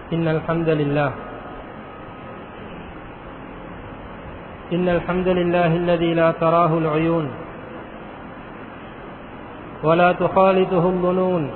إن الحمد لله إن الحمد لله الذي لا تراه العيون ولا تخالطه الظنون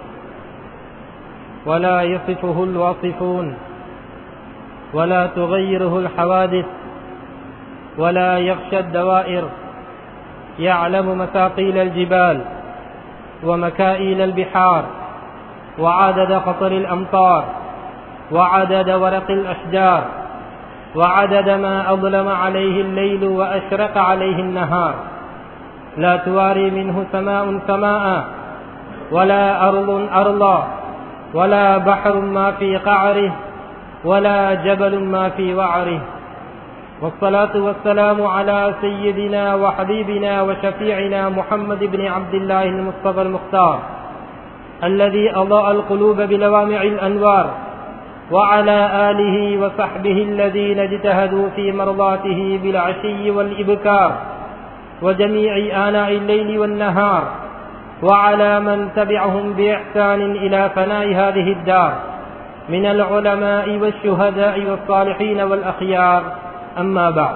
ولا يصفه الواصفون ولا تغيره الحوادث ولا يخشى الدوائر يعلم مثاقيل الجبال ومكائيل البحار وعدد قطر الأمطار وعدد ورق الأشجار وعدد ما أظلم عليه الليل وأشرق عليه النهار لا تواري منه سماء سماء ولا أرض أرضا ولا بحر ما في قعره ولا جبل ما في وعره والصلاة والسلام على سيدنا وحبيبنا وشفيعنا محمد بن عبد الله المصطفى المختار الذي أضاء القلوب بلوامع الأنوار وعلى آله وصحبه الذين اجتهدوا في مرضاته بالعشي والإبكار وجميع آناء الليل والنهار وعلى من تبعهم بإحسان إلى فناء هذه الدار من العلماء والشهداء والصالحين والأخيار أما بعد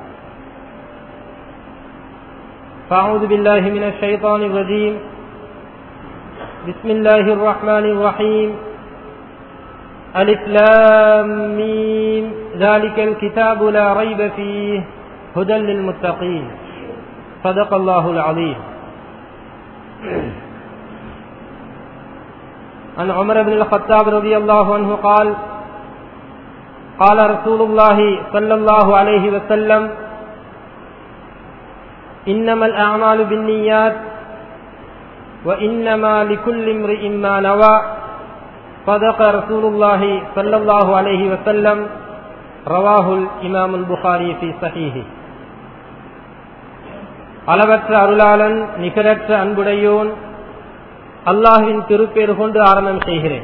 فأعوذ بالله من الشيطان الرجيم بسم الله الرحمن الرحيم ألف لام ميم ذلك الكتاب لا ريب فيه هدى للمتقين صدق الله العظيم عن عمر بن الخطاب رضي الله عنه قال قال رسول الله صلى الله عليه وسلم إنما الأعمال بالنيات وإنما لكل امرئ ما نوى صدق رسول الله صلى الله عليه وسلم رواه الإمام البخاري في صحيحه அளவற்ற அருளாளன் நிகரற்ற அன்புடையோன் அல்லாஹுவின் திருப்பேறு கொண்டு ஆரம்பம் செய்கிறேன்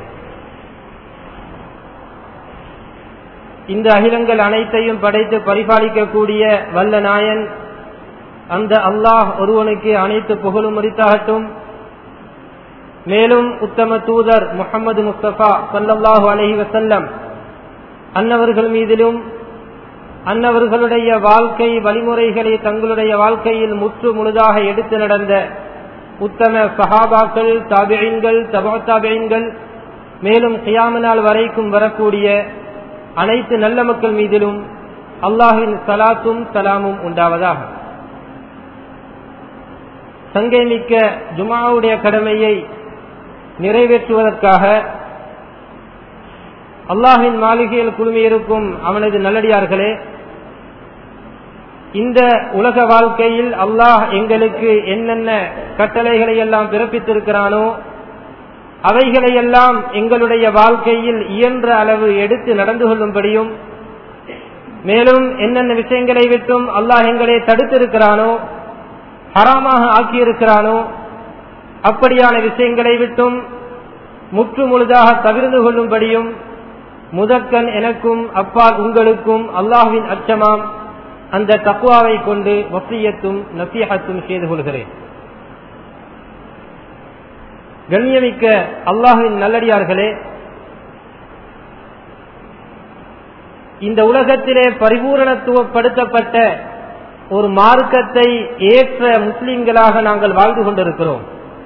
இந்த அகிலங்கள் அனைத்தையும் படைத்து பரிபாலிக்கக்கூடிய வல்ல நாயன் அந்த அல்லாஹ் ஒருவனுக்கு அனைத்து புகழும் முடித்தாகட்டும் மேலும் உத்தம தூதர் முகமது முஸ்தபா சல்லாஹூ அலஹி வசல்லம் அன்னவர்கள் மீதிலும் அன்னவர்களுடைய வாழ்க்கை வழிமுறைகளை தங்களுடைய வாழ்க்கையில் முற்று முழுதாக எடுத்து நடந்த உத்தம சஹாபாக்கள் தாபியன்கள் தபா தாபியன்கள் மேலும் கியாமனால் வரைக்கும் வரக்கூடிய அனைத்து நல்ல மக்கள் மீதிலும் அல்லாஹின் சலாத்தும் சலாமும் உண்டாவதாக சங்கை மிக்க ஜுமாவுடைய கடமையை நிறைவேற்றுவதற்காக அல்லாஹின் மாளிகையில் குழுமியிருக்கும் அவனது நல்லடியார்களே இந்த உலக வாழ்க்கையில் அல்லாஹ் எங்களுக்கு என்னென்ன கட்டளைகளை எல்லாம் பிறப்பித்திருக்கிறானோ அவைகளையெல்லாம் எங்களுடைய வாழ்க்கையில் இயன்ற அளவு எடுத்து நடந்து கொள்ளும்படியும் மேலும் என்னென்ன விஷயங்களை விட்டும் அல்லாஹ் எங்களை தடுத்திருக்கிறானோ ஹராமாக ஆக்கியிருக்கிறானோ அப்படியான விஷயங்களை விட்டும் முற்று முழுதாக தவிர்ந்து கொள்ளும்படியும் முதற்கண் எனக்கும் அப்பால் உங்களுக்கும் அல்லாஹுவின் அச்சமாம் அந்த தக்குவாவை கொண்டு வசியத்தும் நசீகத்தும் செய்து கொள்கிறேன் கண்ணியமிக்க அல்லாஹுவின் நல்லடியார்களே இந்த உலகத்திலே பரிபூரணத்துவப்படுத்தப்பட்ட ஒரு மார்க்கத்தை ஏற்ற முஸ்லிம்களாக நாங்கள் வாழ்ந்து கொண்டிருக்கிறோம்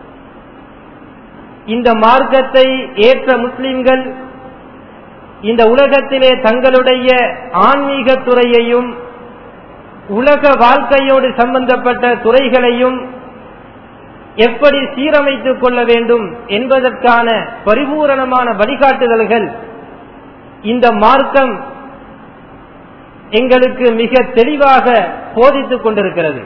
இந்த மார்க்கத்தை ஏற்ற முஸ்லிம்கள் இந்த உலகத்திலே தங்களுடைய ஆன்மீக துறையையும் உலக வாழ்க்கையோடு சம்பந்தப்பட்ட துறைகளையும் எப்படி சீரமைத்துக் கொள்ள வேண்டும் என்பதற்கான பரிபூரணமான வழிகாட்டுதல்கள் இந்த மார்க்கம் எங்களுக்கு மிக தெளிவாக போதித்துக் கொண்டிருக்கிறது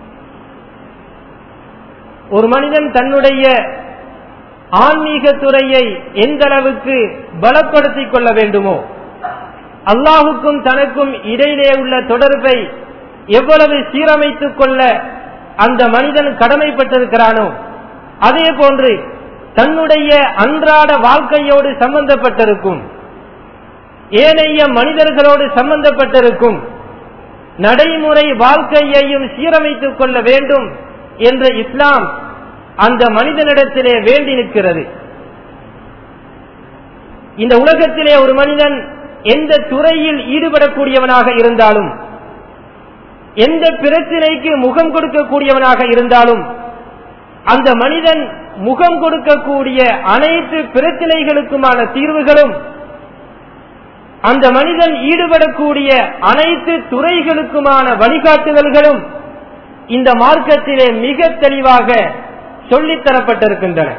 ஒரு மனிதன் தன்னுடைய ஆன்மீக துறையை எந்த அளவுக்கு பலப்படுத்திக் கொள்ள வேண்டுமோ அல்லாஹுக்கும் தனக்கும் இடையிலே உள்ள தொடர்பை எவ்வளவு சீரமைத்துக் கொள்ள அந்த மனிதன் கடமைப்பட்டிருக்கிறானோ அதே போன்று தன்னுடைய அன்றாட வாழ்க்கையோடு சம்பந்தப்பட்டிருக்கும் ஏனைய மனிதர்களோடு சம்பந்தப்பட்டிருக்கும் நடைமுறை வாழ்க்கையையும் சீரமைத்துக் கொள்ள வேண்டும் என்ற இஸ்லாம் அந்த மனிதனிடத்திலே வேண்டி நிற்கிறது இந்த உலகத்திலே ஒரு மனிதன் எந்த துறையில் ஈடுபடக்கூடியவனாக இருந்தாலும் எந்த பிரச்சனைக்கு முகம் கொடுக்கக்கூடியவனாக இருந்தாலும் அந்த மனிதன் முகம் கொடுக்கக்கூடிய அனைத்து பிரச்சனைகளுக்குமான தீர்வுகளும் அந்த மனிதன் ஈடுபடக்கூடிய அனைத்து துறைகளுக்குமான வழிகாட்டுதல்களும் இந்த மார்க்கத்திலே மிக தெளிவாக சொல்லித்தரப்பட்டிருக்கின்றன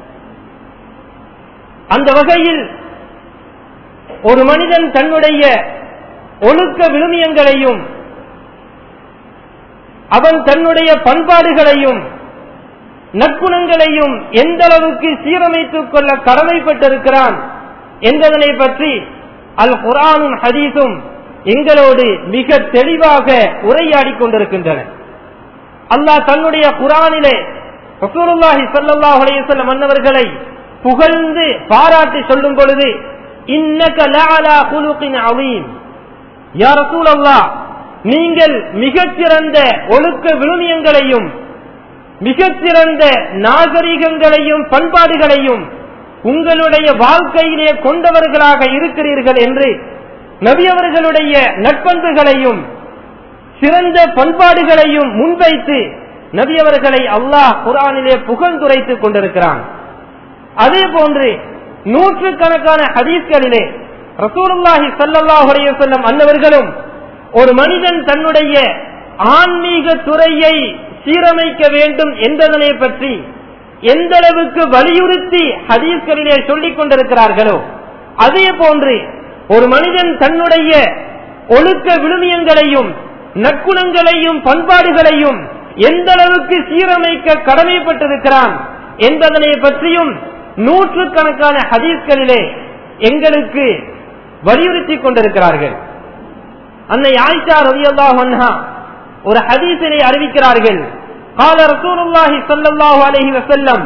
அந்த வகையில் ஒரு மனிதன் தன்னுடைய ஒழுக்க விழுமியங்களையும் அவன் தன்னுடைய பண்பாடுகளையும் நற்குணங்களையும் எந்த அளவுக்கு சீரமைத்துக் கொள்ள கடமைப்பட்டிருக்கிறான் என்பதனை பற்றி அல் குரானும் ஹதீஸும் எங்களோடு மிக தெளிவாக உரையாடி கொண்டிருக்கின்றன அல்லாஹ் தன்னுடைய குரானிலே ரசூலுல்லாஹி ஸல்லல்லாஹு அலைஹி வஸல்லம் மன்னவர்களை புகழ்ந்து பாராட்டி சொல்லும் பொழுது இன்னக லஅலா குலுகின் அவீம் யா ரசூலல்லாஹ் நீங்கள் மிகச்சிறந்த ஒழுக்க விழுமியங்களையும் மிகச்சிறந்த நாகரிகங்களையும் பண்பாடுகளையும் உங்களுடைய வாழ்க்கையிலே கொண்டவர்களாக இருக்கிறீர்கள் என்று நபியவர்களுடைய நட்பண்புகளையும் சிறந்த பண்பாடுகளையும் முன்வைத்து நபியவர்களை அல்லாஹ் குரானிலே புகழ்ந்துரைத்துக் கொண்டிருக்கிறான் அதே போன்று நூற்றுக்கணக்கான ஹதீஸ்களிலே ரசூலுல்லாஹி ஸல்லல்லாஹு அலைஹி வஸல்லம் அன்னவர்களும் ஒரு மனிதன் தன்னுடைய ஆன்மீக துறையை சீரமைக்க வேண்டும் என்பதனை பற்றி எந்த அளவுக்கு வலியுறுத்தி ஹதீஸ்களிலே சொல்லிக் கொண்டிருக்கிறார்களோ அதே போன்று ஒரு மனிதன் தன்னுடைய ஒழுக்க விழுமியங்களையும் நற்குணங்களையும் பண்பாடுகளையும் எந்த அளவுக்கு சீரமைக்க கடமைப்பட்டிருக்கிறான் என்பதனை பற்றியும் நூற்றுக்கணக்கான ஹதீஸ்களிலே எங்களுக்கு வலியுறுத்தி கொண்டிருக்கிறார்கள் அன்னை ஆயிஷா ரலியல்லாஹு அன்ஹா ஒரு ஹதீஸினை அறிவிக்கிறார்கள் قال رسول الله صلى الله عليه وسلم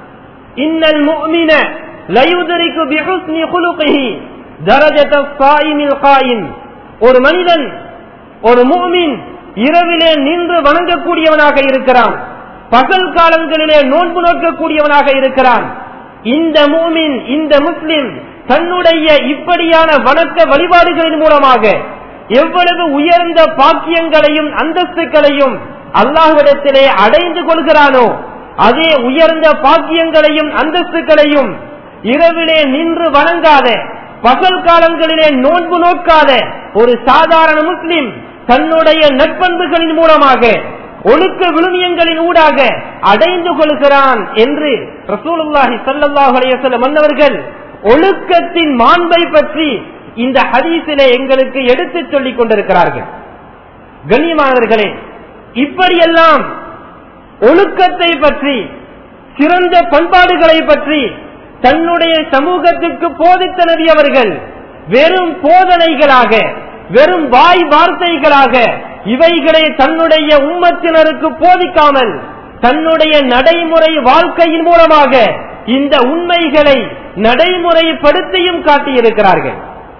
إن المؤمن لا يدرك بحسن خلقه درجة الصائم القائم ஒரு மனிதன் ஒரு முஃமின் இரவிலே நின்று வணங்கக்கூடியவனாக இருக்கிறான் பகல் காலங்களிலே நோன்பு நோக்கக்கூடியவனாக இருக்கிறான் இந்த மூமின் இந்த முஸ்லிம் தன்னுடைய இப்படியான வணக்க வழிபாடுகளின் மூலமாக எவ்வளவு உயர்ந்த பாக்கியங்களையும் அந்தஸ்துகளையும் அல்லாஹ்விடத்திலே அடைந்து கொள்கிறானோ அதே உயர்ந்த பாக்கியங்களையும் அந்தஸ்துகளையும் இரவிலே நின்று வணங்காத பகல் காலங்களிலே நோன்பு நோக்காத ஒரு சாதாரண முஸ்லிம் தன்னுடைய நட்பண்புகளின் மூலமாக ஒழுக்க விழுமியங்களின் ஊடாக அடைந்து கொள்கிறான் என்று ரசூலுல்லாஹி ஸல்லல்லாஹு அலைஹி வஸல்லம் மன்னவர்கள் ஒழுக்கத்தின் மாண்பை பற்றி இந்த ஹதீஸிலே எங்களுக்கு எடுத்துச் சொல்லிக் கொண்டிருக்கிறார்கள் கண்ணியமானவர்களே இப்படியெல்லாம் ஒழுக்கத்தை பற்றி சிறந்த பண்பாடுகளை பற்றி தன்னுடைய சமூகத்திற்கு போதித்த நபி அவர்கள் வெறும் போதனைகளாக வெறும் வாய் வார்த்தைகளாக இவைகளை தன்னுடைய உம்மத்தினருக்கு போதிக்காமல் தன்னுடைய நடைமுறை வாழ்க்கையின் மூலமாக இந்த உண்மைகளை நடைமுறைப்படுத்தியும் காட்டியிருக்கிறார்கள்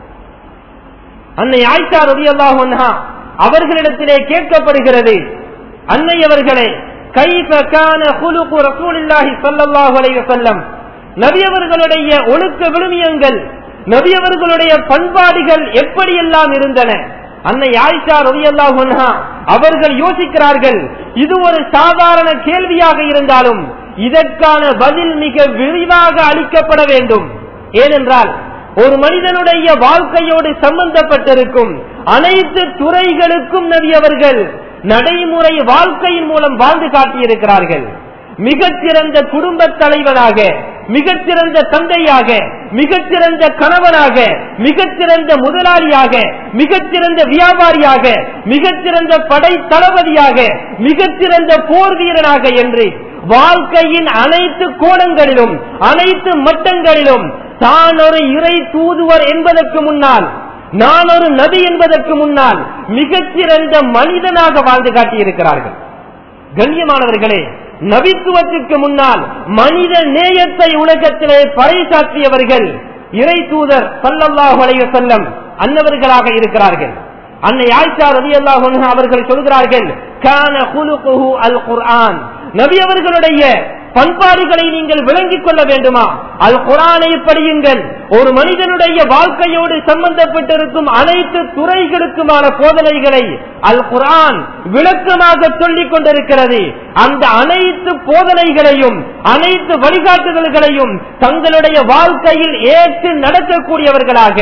அன்னை ஆயிஷா ரவி அல்லாஹா அவர்களிடத்திலே கேட்கப்படுகிறது அன்னை அவர்களே கைஃபகான குலுகு ரசூலில்லாஹி ஸல்லல்லாஹு அலைஹி வஸல்லம் நபி அவர்களுடைய ஒழுக்க விழுமியங்கள் நபி அவர்களுடைய பண்பாடுகள் எப்படியெல்லாம் இருந்தன அன்னை ஆயிஷா ரவி அல்லாஹா அவர்கள் யோசிக்கிறார்கள் இது ஒரு சாதாரண கேள்வியாக இருந்தாலும் இதற்கான பதில் மிக விரிவாக அளிக்கப்பட வேண்டும் ஏனென்றால் ஒரு மனிதனுடைய வாழ்க்கையோடு சம்பந்தப்பட்டிருக்கும் அனைத்து துறைகளுக்கும் நபி அவர்கள் நடைமுறை வாழ்க்கையின் மூலம் வாழ்ந்து காட்டியிருக்கிறார்கள் மிகச்சிறந்த குடும்ப தலைவனாக மிகச்சிறந்த தந்தையாக மிகச்சிறந்த கணவனாக மிகச்சிறந்த முதலாளியாக மிகச்சிறந்த வியாபாரியாக மிகச்சிறந்த படை தளபதியாக மிகச்சிறந்த போர் வீரனாக என்று வாழ்க்கையின் அனைத்து கோணங்களிலும் அனைத்து மட்டங்களிலும் தான் ஒரு இறை தூதுவர் என்பதற்கு முன்னால் நான் ஒரு நபி என்பதற்கு முன்னால் மிகச்சிறந்த மனிதனாக வாழ்ந்து காட்டியிருக்கிறார்கள் கண்ணியமானவர்களே நபித்துவத்திற்கு முன்னால் மனித நேயத்தை உலகத்திலே பறைசாற்றியவர்கள் இறை தூதர் சல்லல்லாஹு அலைஹி செல்லம் அன்னவர்களாக இருக்கிறார்கள் அன்னை ஆயிஷா ரவி அல்லாஹ் அவர்கள் சொல்கிறார்கள் கான குலுகுஹு அல் குர்ஆன் நபி அவர்களுடைய பண்பாடுகளை நீங்கள் விளங்கிக் கொள்ள வேண்டுமா அல் குரானை படியுங்கள் ஒரு மனிதனுடைய வாழ்க்கையோடு சம்பந்தப்பட்டிருக்கும் அனைத்து துறைகளுக்குமான போதனைகளை அல் குரான் விளக்கமாக சொல்லிக் கொண்டிருக்கிறது அந்த அனைத்து போதனைகளையும் அனைத்து வழிகாட்டுதல்களையும் தங்களுடைய வாழ்க்கையில் ஏற்று நடக்கக்கூடியவர்களாக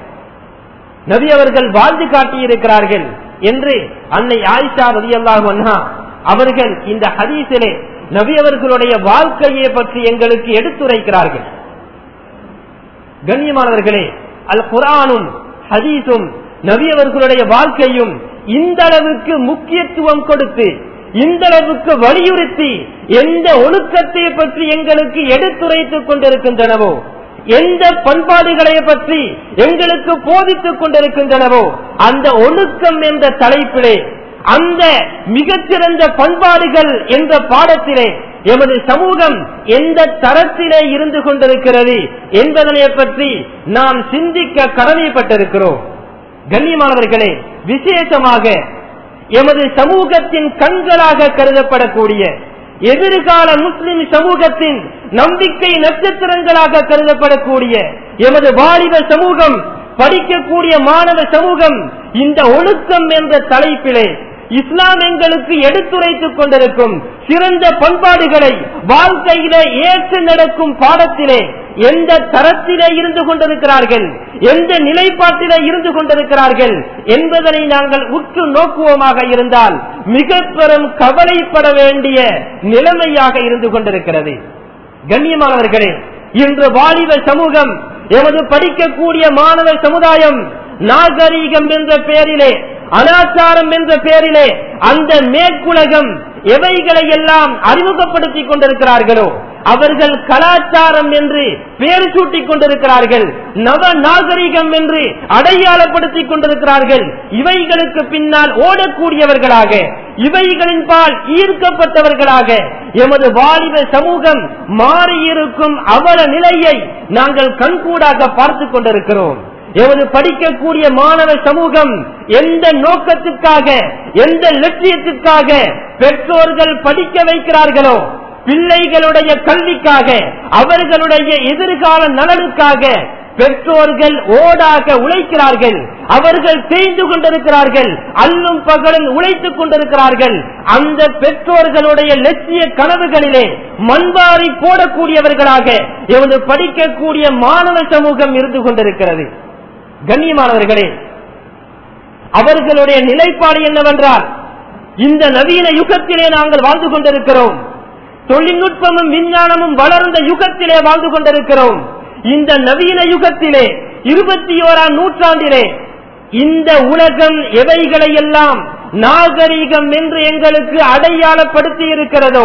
நபி அவர்கள் வாழ்ந்து காட்டியிருக்கிறார்கள் என்று அன்னை ஆயிஷா ரதி அல்லாஹ் அவர்கள் இந்த ஹதீஸிலே நபி அவர்களுடைய வாழ்க்கையை பற்றி எங்களுக்கு எடுத்துரைக்கிறார்கள் கண்ணியமானவர்களே அல் குரானும் ஹதீஸும் நபி அவர்களுடைய வாழ்க்கையும் இந்த அளவுக்கு முக்கியத்துவம் கொடுத்து இந்த அளவுக்கு வலியுறுத்தி எந்த ஒழுக்கத்தை பற்றி எங்களுக்கு எடுத்துரைத்துக் கொண்டிருக்கின்றனவோ எந்த பண்பாடுகளை பற்றி எங்களுக்கு போதித்துக் கொண்டிருக்கின்றனவோ அந்த ஒழுக்கம் என்ற தலைப்பிலே அந்த மிகச்சிறந்த பண்பாடுகள் என்ற பாடத்திலே எமது சமூகம் எந்த தரத்திலே இருந்து கொண்டிருக்கிறது என்பதனை பற்றி நாம் சிந்திக்க கடமைப்பட்டிருக்கிறோம் கண்ணியமானவர்களே விசேஷமாக எமது சமூகத்தின் கண்களாக கருதப்படக்கூடிய எதிர்கால முஸ்லிம் சமூகத்தின் நம்பிக்கை நட்சத்திரங்களாக கருதப்படக்கூடிய எமது வாலிப சமூகம் படிக்கக்கூடிய மாணவ சமூகம் இந்த ஒழுக்கம் என்ற தலைப்பிலே இஸ்லாம் எங்களுக்கு எடுத்துரைத்துக் கொண்டிருக்கும் சிறந்த பண்பாடுகளை வாழ்க்கையிலே ஏற்று நடக்கும் பாடத்திலே எந்த தரத்திலே இருந்து கொண்டிருக்கிறார்கள் எந்த நிலைப்பாட்டிலே இருந்து கொண்டிருக்கிறார்கள் என்பதனை நாங்கள் உற்று நோக்குவோமாக இருந்தால் மிக பெரும் கவலைப்பட வேண்டிய நிலைமையாக இருந்து கொண்டிருக்கிறது கண்ணியமானவர்களே இன்று வாலிப சமூகம் எமது படிக்கக்கூடிய மாணவ சமுதாயம் நாகரீகம் என்ற பெயரிலே அனாச்சாரம் என்ற பெயரிலே அந்த மேற்குலகம் எவைகளை எல்லாம் அறிமுகப்படுத்திக் கொண்டிருக்கிறார்களோ அவர்கள் கலாச்சாரம் என்று பெயர் சூட்டிக் கொண்டிருக்கிறார்கள் நவ நாகரிகம் என்று அடையாளப்படுத்திக் கொண்டிருக்கிறார்கள் இவைகளுக்கு பின்னால் ஓடக்கூடியவர்களாக இவைகளின் பால் ஈர்க்கப்பட்டவர்களாக எமது வாலிப சமூகம் மாறியிருக்கும் அவல நிலையை நாங்கள் கண்கூடாக பார்த்துக் கொண்டிருக்கிறோம் எமது படிக்கக்கூடிய மாணவ சமூகம் எந்த நோக்கத்துக்காக எந்த லட்சியத்திற்காக பெற்றோர்கள் படிக்க வைக்கிறார்களோ பிள்ளைகளுடைய கல்விக்காக அவர்களுடைய எதிர்கால நலனுக்காக பெற்றோர்கள் ஓடாக உழைக்கிறார்கள் அவர்கள் செய்து கொண்டிருக்கிறார்கள் அல்லும் பகலும் உழைத்துக் கொண்டிருக்கிறார்கள் அந்த பெற்றோர்களுடைய லட்சிய கனவுகளிலே மண்பாரி போடக்கூடியவர்களாக எமது படிக்கக்கூடிய மாணவ சமூகம் இருந்து கொண்டிருக்கிறது கண்ணியமானவர்களே அவர்களுடைய நிலைப்பாடு என்னவென்றால் இந்த நவீன யுகத்திலே நாங்கள் வாழ்ந்து கொண்டிருக்கிறோம் தொழில்நுட்பமும் விஞ்ஞானமும் வளர்ந்த யுகத்திலே வாழ்ந்து கொண்டிருக்கிறோம் இந்த நவீன யுகத்திலே இருபத்தி ஓராம் நூற்றாண்டிலே இந்த உலகம் எவைகளை எல்லாம் நாகரீகம் என்று எங்களுக்கு அடையாளப்படுத்தி இருக்கிறதோ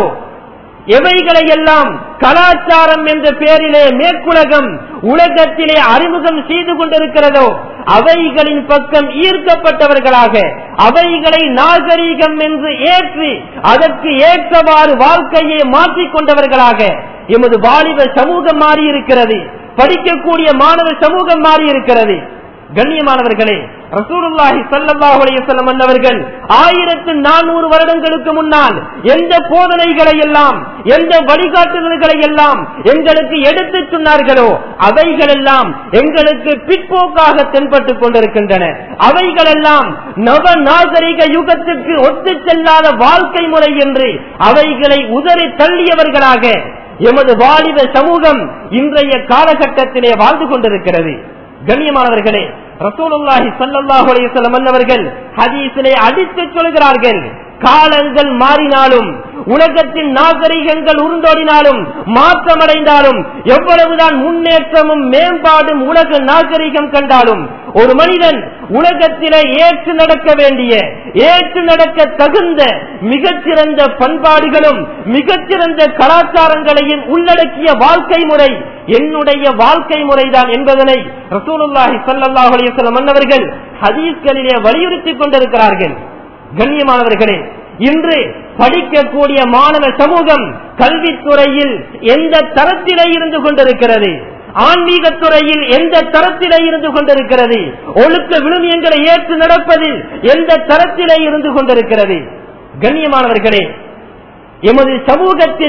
எவைகளை எல்லாம் கலாச்சாரம் என்ற பெயரிலே மேற்குலகம் உலகத்திலே அறிமுகம் செய்து கொண்டிருக்கிறதோ அவைகளின் பக்கம் ஈர்க்கப்பட்டவர்களாக அவைகளை நாகரீகம் என்று ஏற்றி அதற்கு ஏற்றவாறு வாழ்க்கையை மாற்றிக் கொண்டவர்களாக எமது வாலிப சமூகம் மாறியிருக்கிறது படிக்கக்கூடிய மாணவ சமூகம் மாறியிருக்கிறது கண்ணியமானவர்களே ரசூலுல்லாஹி ஸல்லல்லாஹு அலைஹி வஸல்லம் அன்னவர்கள் ஆயிரத்து நானூறு வருடங்களுக்கு முன்னால் எந்த போதனைகளை எல்லாம் எந்த வழிகாட்டுதல்களை எல்லாம் எங்களுக்கு எடுத்து சொன்னார்களோ அவைகள் எல்லாம் எங்களுக்கு பிற்போக்காக தென்பட்டுக் கொண்டிருக்கின்றன அவைகள் எல்லாம் நவ நாகரிக யுகத்திற்கு ஒத்து செல்லாத வாழ்க்கை முறை என்று அவைகளை உதறி தள்ளியவர்களாக எமது வாலிப சமூகம் இன்றைய காலகட்டத்திலே வாழ்ந்து கொண்டிருக்கிறது கண்ணியமானவர்களே ரசூலுல்லாஹி ஸல்லல்லாஹு அலைஹி வஸல்லம் அன்னவர்கள் ஹதீஸிலே அடித்து சொல்கிறார்கள் காலங்கள் மாறினாலும் உலகத்தின் நாகரிகங்கள் உருண்டோடினாலும் மாற்றமடைந்தாலும் எவ்வளவுதான் முன்னேற்றமும் மேம்பாடும் உலக நாகரிகம் கண்டாலும் ஒரு மனிதன் உலகத்திலே ஏற்று நடக்க வேண்டிய ஏற்று நடக்க தகுந்த மிகச்சிறந்த பண்பாடுகளும் மிகச்சிறந்த கலாச்சாரங்களையும் உள்ளடக்கிய வாழ்க்கை முறை என்னுடைய வாழ்க்கை முறைதான் என்பதனை ரசூலுல்லாஹி ஸல்லல்லாஹு அலைஹி வஸல்லம் மன்னவர்கள் ஹதீஸ்களிலே வலியுறுத்திக் கொண்டிருக்கிறார்கள் கண்ணியமானவர்களே இன்று படிக்கக்கூடிய மாணவ சமூகம் கல்வித்துறையில் எந்த தரத்திலே இருந்து கொண்டிருக்கிறது ஆன்மீக துறையில் எந்த தரத்திலே இருந்து கொண்டிருக்கிறது ஒழுக்க விழுமியங்களை ஏற்று நடப்பதில் எந்த தரத்திலே இருந்து கொண்டிருக்கிறது கண்ணியமானவர்களே எமது சமூகத்தின்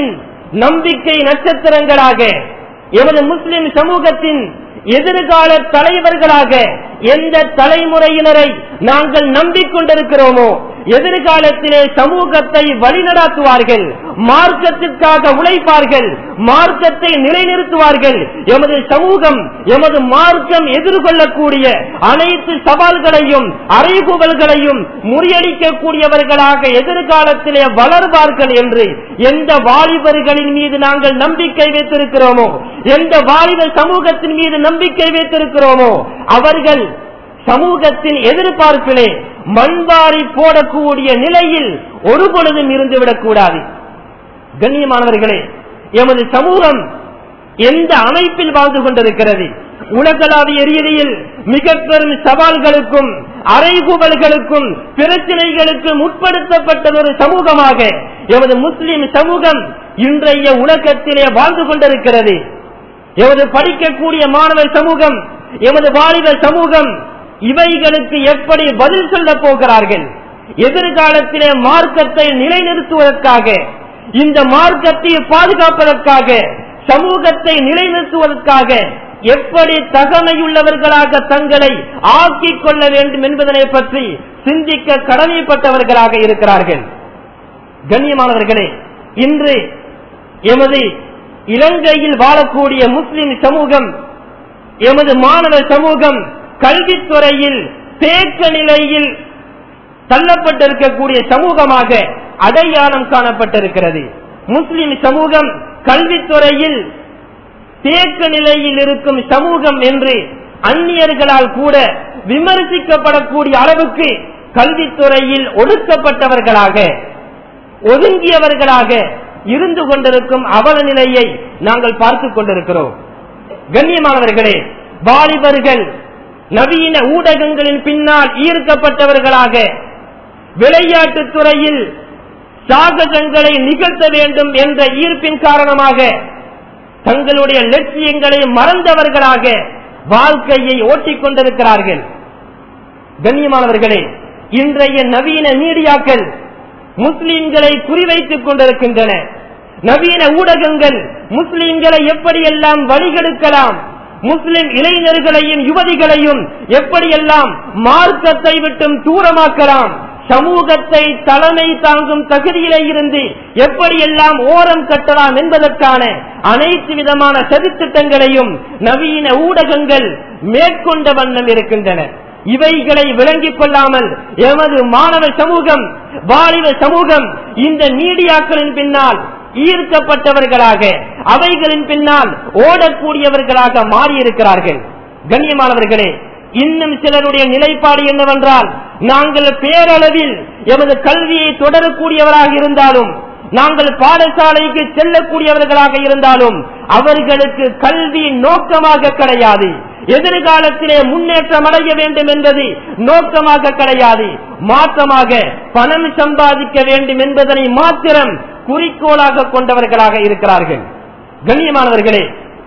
நம்பிக்கை நட்சத்திரங்களாக எமது முஸ்லிம் சமூகத்தின் எதிர்கால தலைவர்களாக எந்த தலைமுறையினரை நாங்கள் நம்பிக்கொண்டிருக்கிறோமோ எதிர்காலத்திலே சமூகத்தை வழிநடாத்துவார்கள் மார்க்கத்திற்காக உழைப்பார்கள் மார்க்கத்தை நிலைநிறுத்துவார்கள் எமது சமூகம் எமது மார்க்கம் எதிர்கொள்ளக்கூடிய அனைத்து சவால்களையும் அறைகூவல்களையும் முறியடிக்கக்கூடியவர்களாக எதிர்காலத்திலே வளர்வார்கள் என்று எந்த வாலிபர்களின் மீது நாங்கள் நம்பிக்கை வைத்திருக்கிறோமோ எந்த வாலிப சமூகத்தின் மீது நம்பிக்கை வைத்திருக்கிறோமோ அவர்கள் சமூகத்தின் எதிர்பார்ப்பிலே மண்வாரி போடக்கூடிய நிலையில் ஒரு பொழுதும் இருந்துவிடக் கூடாது கண்ணியமானவர்களே எமது சமூகம் எந்த அமைப்பில் வாழ்ந்து கொண்டிருக்கிறது உலகளாவிய ரீதியில் மிக பெரும் சவால்களுக்கும் அறைகூவல்களுக்கும் பிரச்சனைகளுக்கும் உட்படுத்தப்பட்ட ஒரு சமூகமாக எமது முஸ்லிம் சமூகம் இன்றைய உலகத்திலே வாழ்ந்து கொண்டிருக்கிறது எமது படிக்கக்கூடிய மாணவர் சமூகம் எமது வாலிப சமூகம் இவைகளுக்கு எப்படி பதில் சொல்ல போகிறார்கள் எதிர்காலத்திலே மார்க்கத்தை நிலைநிறுத்துவதற்காக இந்த மார்க்கத்தை பாதுகாப்பதற்காக சமூகத்தை நிலைநிறுத்துவதற்காக எப்படி தகமையுள்ளவர்களாக தங்களை ஆக்கிக் கொள்ள வேண்டும் என்பதனை பற்றி சிந்திக்க கடமைப்பட்டவர்களாக இருக்கிறார்கள் கண்ணியமானவர்களே இன்று எமது இலங்கையில் வாழக்கூடிய முஸ்லிம் சமூகம் எமது மாணவ சமூகம் கல்வித்துறையில் தேக்க நிலையில் தள்ளப்பட்டிருக்கக்கூடிய சமூகமாக அடையாளம் காணப்பட்டிருக்கிறது முஸ்லிம் சமூகம் கல்வித்துறையில் தேக்க நிலையில் இருக்கும் சமூகம் என்று அந்நியர்களால் கூட விமர்சிக்கப்படக்கூடிய அளவுக்கு கல்வித்துறையில் ஒடுக்கப்பட்டவர்களாக ஒதுங்கியவர்களாக இருந்து கொண்டிருக்கும் அவல நிலையை நாங்கள் பார்த்துக் கொண்டிருக்கிறோம் கண்ணியமானவர்களே வாலிபர்கள் நவீன ஊடகங்களின் பின்னால் ஈர்க்கப்பட்டவர்களாக விளையாட்டுத் துறையில் சாகசங்களை நிகழ்த்த வேண்டும் என்ற ஈர்ப்பின் காரணமாக தங்களுடைய லட்சியங்களை மறந்தவர்களாக வாழ்க்கையை ஓட்டிக் கொண்டிருக்கிறார்கள் கண்ணியமானவர்களே இன்றைய நவீன மீடியாக்கள் முஸ்லிம்களை குறிவைத்துக் கொண்டிருக்கின்றன நவீன ஊடகங்கள் முஸ்லிம்களை எப்படியெல்லாம் வழிகெடுக்கலாம் முஸ்லிம் இளைஞர்களையும் யுவதிகளையும் எப்படியெல்லாம் மார்க்கத்தை விட்டும் தூரமாக்கலாம் சமூகத்தை தலைமை தாங்கும் தகுதியிலே இருந்து எப்படியெல்லாம் ஓரம் கட்டலாம் என்பதற்கான அனைத்து விதமான சதித்திட்டங்களையும் நவீன ஊடகங்கள் மேற்கொண்ட வண்ணம் இருக்கின்றன இவைகளை விளங்கிக் கொள்ளாமல் எமது மாணவ சமூகம் வாலிப சமூகம் இந்த மீடியாக்களின் பின்னால் ஈர்க்கப்பட்டவர்களாக அவைகளின் பின்னால் ஓடக்கூடியவர்களாக மாறியிருக்கிறார்கள் கண்ணியமானவர்களே இன்னும் சிலருடைய நிலைப்பாடு என்னவென்றால் நாங்கள் பேரளவில் எமது கல்வியை தொடரக்கூடியவராக இருந்தாலும் நாங்கள் பாடசாலைக்கு செல்லக்கூடியவர்களாக இருந்தாலும் அவர்களுக்கு கல்வி நோக்கமாக கிடையாது எதிர்காலத்திலே முன்னேற்றம் அடைய வேண்டும் என்பது நோக்கமாக கிடையாது மாற்றமாக பணம் சம்பாதிக்க வேண்டும் என்பதனை மாத்திரம் குறிக்கோளாக கொண்டவர்களாக இருக்கிறார்கள் கண்ணியமானவர்களே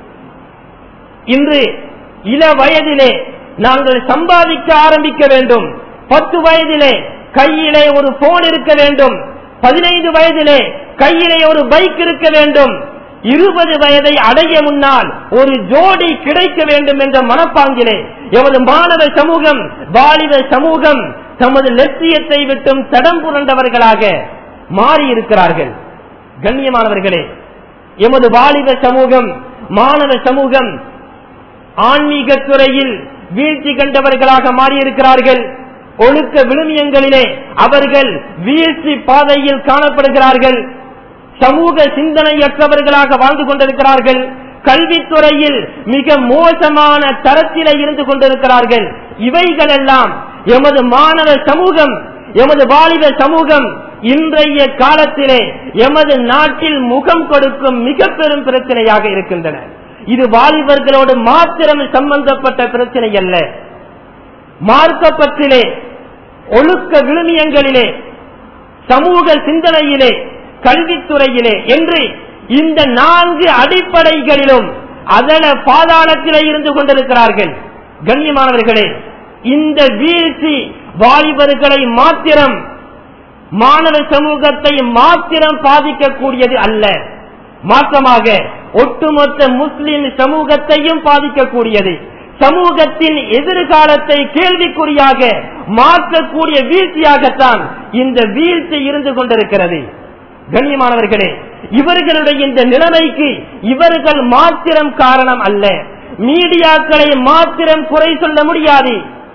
இன்று இள வயதிலே நாங்கள் சம்பாதிக்க ஆரம்பிக்க வேண்டும் பத்து வயதிலே கையிலே ஒரு போன் இருக்க வேண்டும் பதினைந்து வயதிலே கையிலே ஒரு பைக் இருக்க வேண்டும் இருபது வயதை அடைய முன்னால் ஒரு ஜோடி கிடைக்க வேண்டும் என்ற மனப்பாங்கிலே எமது மாணவ சமூகம் வாலிப சமூகம் தமது லட்சியத்தை விட்டும் தடம் புரண்டவர்களாக மாறி இருக்கிறார்கள் கண்ணியமானவர்களே எமது வாலிப சமூகம் மாணவ சமூகம் ஆன்மீக துறையில் வீழ்ச்சி கண்டவர்களாக மாறியிருக்கிறார்கள் ஒழுக்க விழுமியங்களிலே அவர்கள் வீழ்ச்சி பாதையில் காணப்படுகிறார்கள் சமூக சிந்தனையற்றவர்களாக வாழ்ந்து கொண்டிருக்கிறார்கள் கல்வித்துறையில் மிக மோசமான தரத்திலே இருந்து கொண்டிருக்கிறார்கள் இவைகளெல்லாம் எமது மாணவ சமூகம் எமது வாலிப சமூகம் இன்றைய காலத்திலே எமது நாட்டில் முகம் கொடுக்கும் மிக பெரும் பிரச்சனையாக இருக்கின்றன இது வாலிபர்களோடு மாத்திரம் சம்பந்தப்பட்ட பிரச்சனை அல்ல மார்க்கப்பற்றிலே ஒழுக்க விழுமியங்களிலே சமூக சிந்தனையிலே கல்வித்துறையிலே என்று இந்த நான்கு அடிப்படைகளிலும் அதன பாதாளத்திலே இருந்து கொண்டிருக்கிறார்கள் கண்ணியமானவர்களே இந்த வீழ்ச்சி வாலிபர்களை மாத்திரம் மாணவ சமூகத்தை மாத்திரம் பாதிக்கக்கூடியது அல்ல மாற்றமாக ஒட்டுமொத்த முஸ்லிம் சமூகத்தையும் பாதிக்கக்கூடியது சமூகத்தின் எதிர்காலத்தை கேள்விக்குறியாக மாற்றக்கூடிய வீழ்ச்சியாகத்தான் இந்த வீழ்ச்சி இருந்து கொண்டிருக்கிறது கண்ணியமானவர்களே இவர்களுடைய இந்த நிலைமைக்கு இவர்கள் மாத்திரம் காரணம் அல்ல மீடியாக்களை மாத்திரம் குறை சொல்ல முடியாது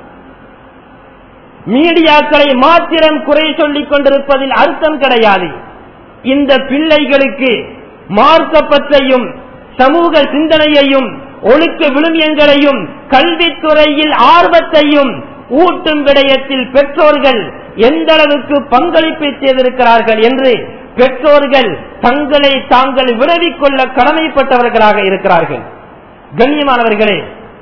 மீடியாக்களை மாத்திரம் குறை சொல்லிக் கொண்டிருப்பதில் அர்த்தம் கிடையாது இந்த பிள்ளைகளுக்கு மார்க்கப்பற்றையும் சமூக சிந்தனையையும் ஒழுக்க விழுமியங்களையும் கல்வித்துறையில் ஆர்வத்தையும் ஊட்டும் விடயத்தில் பெற்றோர்கள் எந்த அளவுக்கு பங்களிப்பு செய்திருக்கிறார்கள் என்று பெற்றோர்கள் தங்களை தாங்கள் விரவிக் கொள்ள கடமைப்பட்டவர்களாக இருக்கிறார்கள் கண்ணியமானவர்களே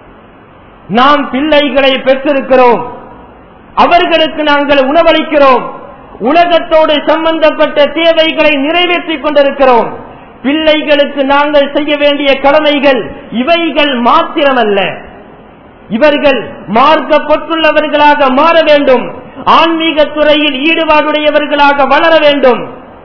நாம் பிள்ளைகளை பெற்றிருக்கிறோம் அவர்களுக்கு நாங்கள் உணவளிக்கிறோம் உலகத்தோடு சம்பந்தப்பட்ட தேவைகளை நிறைவேற்றிக் கொண்டிருக்கிறோம் பிள்ளைகளுக்கு நாங்கள் செய்ய வேண்டிய கடமைகள் இவைகள் மாத்திரமல்ல இவர்கள் மார்க்கப்பட்டுள்ளவர்களாக மாற வேண்டும் ஆன்மீக துறையில் ஈடுபாடுடையவர்களாக வளர வேண்டும்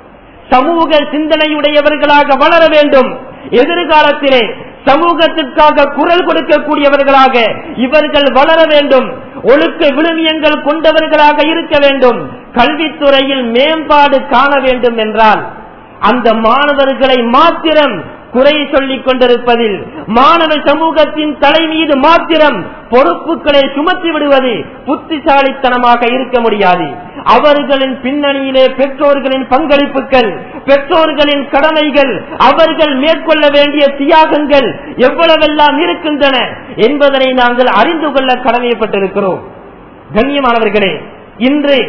சமூக சிந்தனையுடையவர்களாக வளர வேண்டும் எதிர்காலத்திலே சமூகத்திற்காக குரல் கொடுக்கக்கூடியவர்களாக இவர்கள் வளர வேண்டும் ஒழுக்க விழுமியங்கள் கொண்டவர்களாக இருக்க வேண்டும் கல்வித்துறையில் மேம்பாடு காண வேண்டும் என்றால் அந்த மாணவர்களை மாத்திரம் குறை சொல்லிக் கொண்டிருப்பதில் மாணவ சமூகத்தின் தலை மீது மாத்திரம் பொறுப்புகளை சுமத்தி விடுவது புத்திசாலித்தனமாக இருக்க முடியாது அவர்களின் பின்னணியிலே பெற்றோர்களின் பங்களிப்புகள் பெற்றோர்களின் கடமைகள் அவர்கள் மேற்கொள்ள வேண்டிய தியாகங்கள் எவ்வளவெல்லாம் இருக்கின்றன என்பதனை நாங்கள் அறிந்து கொள்ள கடமைப்பட்டிருக்கிறோம் கண்ணியமானவர்களே இன்று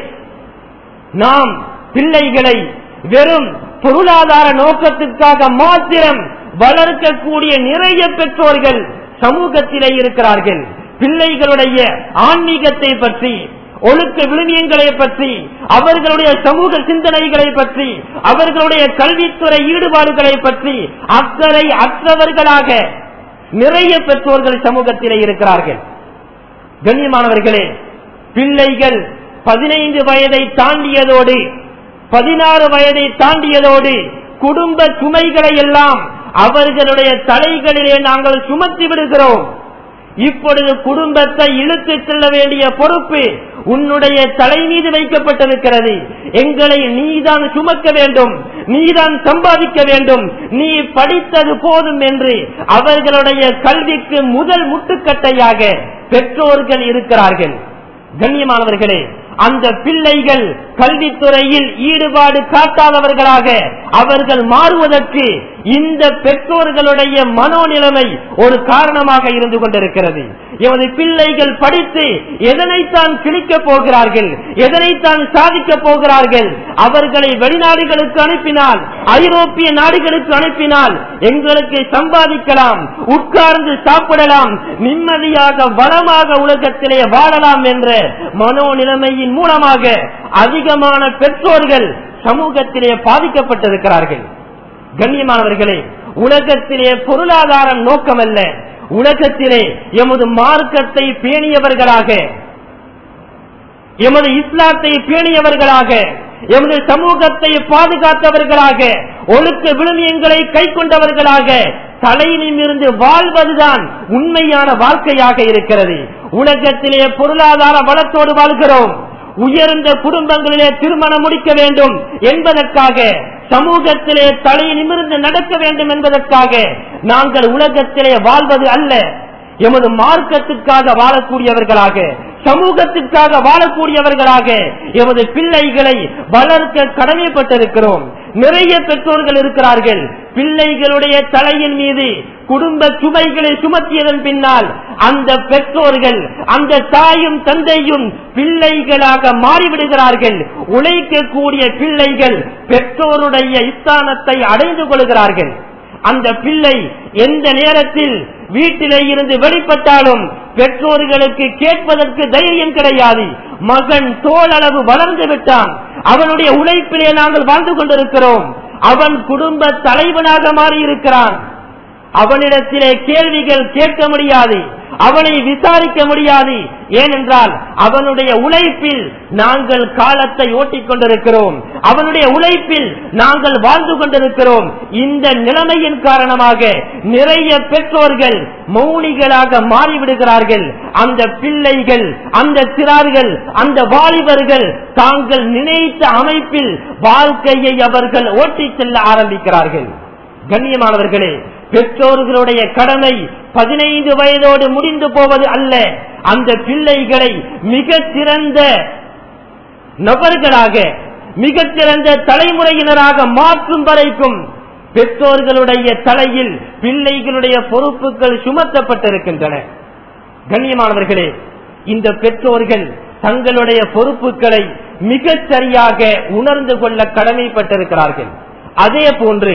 நாம் பிள்ளைகளை வெறும் பொருளாதார நோக்கத்திற்காக மாத்திரம் வளர்க்கக்கூடிய நிறைய பெற்றோர்கள் சமூகத்திலே இருக்கிறார்கள் பிள்ளைகளுடைய ஆன்மீகத்தை பற்றி ஒழுக்க விழுமியங்களை பற்றி அவர்களுடைய சமூக சிந்தனைகளை பற்றி அவர்களுடைய கல்வித்துறை ஈடுபாடுகளை பற்றி அக்கறை அற்றவர்களாக நிறைய பெற்றோர்கள் சமூகத்திலே இருக்கிறார்கள் கண்ணியமானவர்களே பிள்ளைகள் பதினைந்து வயதை தாண்டியதோடு பதினாறு வயதை தாண்டியதோடு குடும்ப சுமைகளை எல்லாம் அவர்களுடைய தலைகளிலே நாங்கள் சுமத்தி விடுகிறோம் இப்பொழுது குடும்பத்தை இழுத்து செல்ல வேண்டிய பொறுப்பு உன்னுடைய தலை மீது வைக்கப்பட்டிருக்கிறது எங்களை நீதான் சுமக்க வேண்டும் நீதான் சம்பாதிக்க வேண்டும் நீ படித்தது போதும் என்று அவர்களுடைய கல்விக்கு முதல் முட்டுக்கட்டையாக பெற்றோர்கள் இருக்கிறார்கள் கண்ணியமானவர்களே அந்த பிள்ளைகள் கல்வித்துறையில் ஈடுபாடு காட்டாதவர்களாக அவர்கள் மாறுவதற்கு இந்த பெற்றோர்களுடைய மனோநிலைமை ஒரு காரணமாக இருந்து கொண்டிருக்கிறது எமது பிள்ளைகள் படித்து எதனைத்தான் கிழிக்கப் போகிறார்கள் எதனைத்தான் சாதிக்கப் போகிறார்கள் அவர்களை வெளிநாடுகளுக்கு அனுப்பினால் ஐரோப்பிய நாடுகளுக்கு அனுப்பினால் எங்களுக்கு சம்பாதிக்கலாம் உட்கார்ந்து சாப்பிடலாம் நிம்மதியாக வளமாக உலகத்திலே வாழலாம் என்ற மனோநிலைமையின் மூலமாக அதிகமான பெற்றோர்கள் சமூகத்திலே பாதிக்கப்பட்டிருக்கிறார்கள் கண்ணியமானவர்களே உலகத்திலே பொருளாதாரம் நோக்கமல்ல உலகத்திலே எமது மார்க்கத்தை பேணியவர்களாக எமது இஸ்லாத்தை பேணியவர்களாக எமது சமூகத்தை பாதுகாத்தவர்களாக ஒழுக்க விழுமியங்களை கை கொண்டவர்களாக தலையிலிருந்து வாழ்வதுதான் உண்மையான வாழ்க்கையாக இருக்கிறது உலகத்திலே பொருளாதார வளத்தோடு வாழ்கிறோம் உயர்ந்த குடும்பங்களிலே திருமணம் முடிக்க வேண்டும் என்பதற்காக சமூகத்திலே தலை நிமிர்ந்து நடக்க வேண்டும் என்பதற்காக நாங்கள் உலகத்திலே வாழ்வது அல்ல எமது மார்க்கத்திற்காக வாழக்கூடியவர்களாக சமூகத்திற்காக வாழக்கூடியவர்களாக எமது பிள்ளைகளை வளர்க்க கடமைப்பட்டிருக்கிறோம் நிறைய பெற்றோர்கள் இருக்கிறார்கள் பிள்ளைகளுடைய தலையின் மீது குடும்ப சுமைகளை சுமத்தியதன் பின்னால் அந்த பெற்றோர்கள் அந்த தாயும் தந்தையும் பிள்ளைகளாக மாறிவிடுகிறார்கள் உழைக்கக்கூடிய பிள்ளைகள் பெற்றோருடைய ஸ்தானத்தை அடைந்து கொள்கிறார்கள் அந்த பிள்ளை எந்த நேரத்தில் வீட்டிலே இருந்து வெளிப்பட்டாலும் பெற்றோர்களுக்கு கேட்பதற்கு தைரியம் கிடையாது மகன் தோளளவு வளர்ந்து விட்டான் அவனுடைய உழைப்பிலே நாங்கள் வாழ்ந்து கொண்டிருக்கிறோம் அவன் குடும்ப தலைவனாக மாறியிருக்கிறான் அவனிடத்திலே கேள்விகள் கேட்க முடியாது அவனை விசாரிக்க முடியாது ஏனென்றால் அவனுடைய உழைப்பில் நாங்கள் காலத்தை ஓட்டிக் கொண்டிருக்கிறோம் அவனுடைய உழைப்பில் நாங்கள் வாழ்ந்து கொண்டிருக்கிறோம் இந்த நிலைமையின் காரணமாக நிறைய பெற்றோர்கள் மௌனிகளாக மாறிவிடுகிறார்கள் அந்த பிள்ளைகள் அந்த சிறார்கள் அந்த வாலிபர்கள் தாங்கள் நினைத்த அமைப்பில் வாழ்க்கையை அவர்கள் ஓட்டிச் செல்ல ஆரம்பிக்கிறார்கள் கண்ணியமானவர்களே பெற்றோர்களுடைய கடமை பதினைந்து வயதோடு முடிந்து போவது அல்ல அந்த பிள்ளைகளை மிக சிறந்த நபர்களாக மிகச் சிறந்த தலைமுறையினராக மாற்றும் வரைக்கும் பெற்றோர்களுடைய தலையில் பிள்ளைகளுடைய பொறுப்புகள் சுமத்தப்பட்டிருக்கின்றன கண்ணியமானவர்களே இந்த பெற்றோர்கள் தங்களுடைய பொறுப்புகளை மிகச் சரியாக உணர்ந்து கொள்ள கடமைப்பட்டிருக்கிறார்கள் அதே போன்று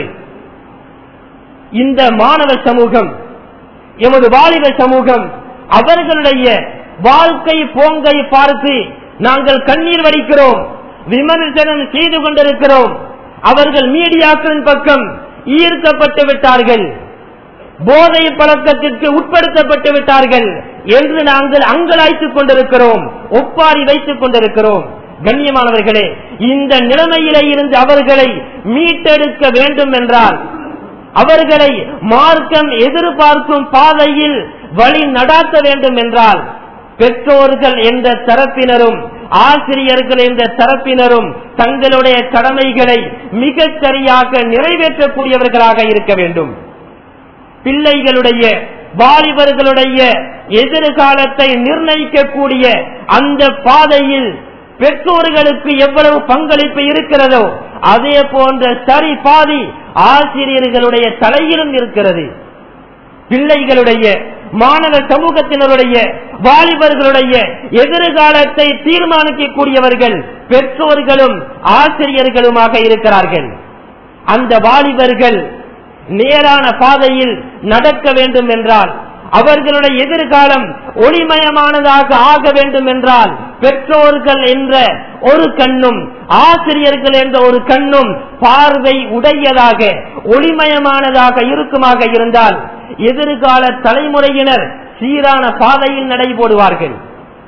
இந்த மாணவ சமூகம் எமது வாலிப சமூகம் அவர்களுடைய வாழ்க்கை போங்கை பார்த்து நாங்கள் கண்ணீர் வடிக்கிறோம் விமர்சனம் செய்து கொண்டிருக்கிறோம் அவர்கள் மீடியாக்களின் பக்கம் ஈர்க்கப்பட்டு விட்டார்கள் போதை பழக்கத்திற்கு உட்படுத்தப்பட்டு விட்டார்கள் என்று நாங்கள் அங்கலாய்த்துக் கொண்டிருக்கிறோம் ஒப்பாரி வைத்துக் கொண்டிருக்கிறோம் கண்ணியமானவர்களே இந்த நிலைமையிலே இருந்து அவர்களை மீட்டெடுக்க வேண்டும் என்றால் அவர்களை மார்க்கம் எதிர்பார்க்கும் பாதையில் வழி நடாத்த வேண்டும் என்றால் பெற்றோர்கள் என்ற தரப்பினரும் ஆசிரியர்கள் என்ற தரப்பினரும் தங்களுடைய கடமைகளை மிகச் சரியாக நிறைவேற்றக்கூடியவர்களாக இருக்க வேண்டும் பிள்ளைகளுடைய வாலிபர்களுடைய எதிர்காலத்தை நிர்ணயிக்கக்கூடிய அந்த பாதையில் பெற்றோர்களுக்கு எவ்வளவு பங்களிப்பு இருக்கிறதோ அதே போன்ற சரி பாதி ஆசிரியர்களுடைய தலையிலும் இருக்கிறது பிள்ளைகளுடைய மாணவ சமூகத்தினருடைய வாலிபர்களுடைய எதிர்காலத்தை தீர்மானிக்கக்கூடியவர்கள் பெற்றோர்களும் ஆசிரியர்களுமாக இருக்கிறார்கள் அந்த வாலிபர்கள் நேரான பாதையில் நடக்க வேண்டும் என்றால் அவர்களுடைய எதிர்காலம் ஒளிமயமானதாக ஆக வேண்டும் என்றால் பெற்றோர்கள் என்ற ஒரு கண்ணும் ஆசிரியர்கள் என்ற ஒரு கண்ணும் பார்வை உடையதாக ஒளிமயமானதாக இருக்குமாக இருந்தால் எதிர்கால தலைமுறையினர் சீரான பாதையில் நடைபோடுவார்கள்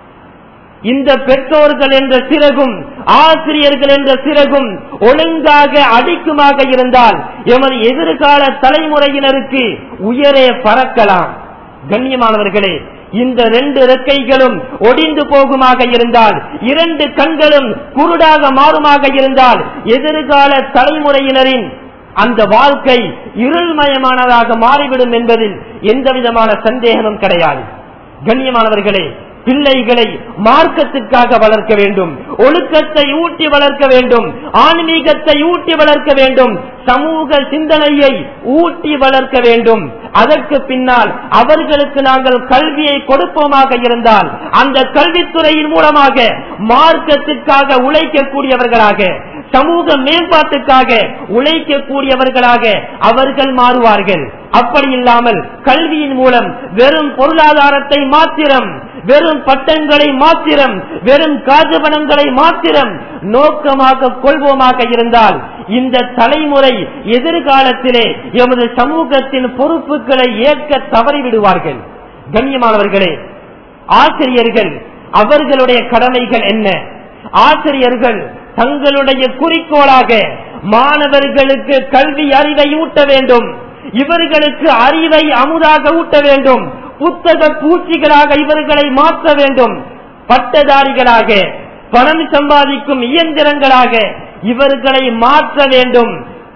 இந்த பெற்றோர்கள் என்ற சிறகும் ஆசிரியர்கள் என்ற சிறகும் ஒழுங்காக அடிக்குமாக இருந்தால் எமது எதிர்கால தலைமுறையினருக்கு உயரே பறக்கலாம் கண்ணியமானவர்களே இந்த ரெண்டு ரெக்கைகளும் ஒடிந்து போகுமாக இருந்தால் இரண்டு கண்களும் குருடாக மாறுமாக இருந்தால் எதிர்கால தலைமுறையினரின் அந்த வாழ்க்கை இருள்மயமானதாக மாறிவிடும் என்பதில் எந்த விதமான சந்தேகமும் கிடையாது கண்ணியமானவர்களே பிள்ளைகளை மார்க்கத்திற்காக வளர்க்க வேண்டும் ஒழுக்கத்தை ஊட்டி வளர்க்க வேண்டும் ஆன்மீகத்தை ஊட்டி வளர்க்க வேண்டும் சமூக சிந்தனையை ஊட்டி வளர்க்க வேண்டும் அதற்கு பின்னால் அவர்களுக்கு நாங்கள் கல்வியை கொடுப்போமாக இருந்தால் அந்த கல்வித்துறையின் மூலமாக மார்க்கத்திற்காக உழைக்கக்கூடியவர்களாக சமூக மேம்பாட்டுக்காக உழைக்கக்கூடியவர்களாக அவர்கள் மாறுவார்கள் அப்படி இல்லாமல் கல்வியின் மூலம் வெறும் பொருளாதாரத்தை மாத்திரம் வெறும் பட்டங்களை மாத்திரம் வெறும் காஜபணங்களை மாத்திரம் நோக்கமாக கொள்வோமாக இருந்தால் இந்த தலைமுறை எதிர்காலத்திலே எமது சமூகத்தின் பொறுப்புகளை ஏற்க தவறிவிடுவார்கள் கண்ணியமானவர்களே ஆசிரியர்கள் அவர்களுடைய கடமைகள் என்ன ஆசிரியர்கள் தங்களுடைய குறிக்கோளாக மாணவர்களுக்கு கல்வி அறிவை ஊட்ட வேண்டும் இவர்களுக்கு அறிவை அமுதாக ஊட்ட வேண்டும் புத்தக பூச்சிகளாக இவர்களை மாற்ற வேண்டும் பட்டதாரிகளாக பணம் சம்பாதிக்கும் இயந்திரங்களாக இவர்களை மாற்ற வேண்டும்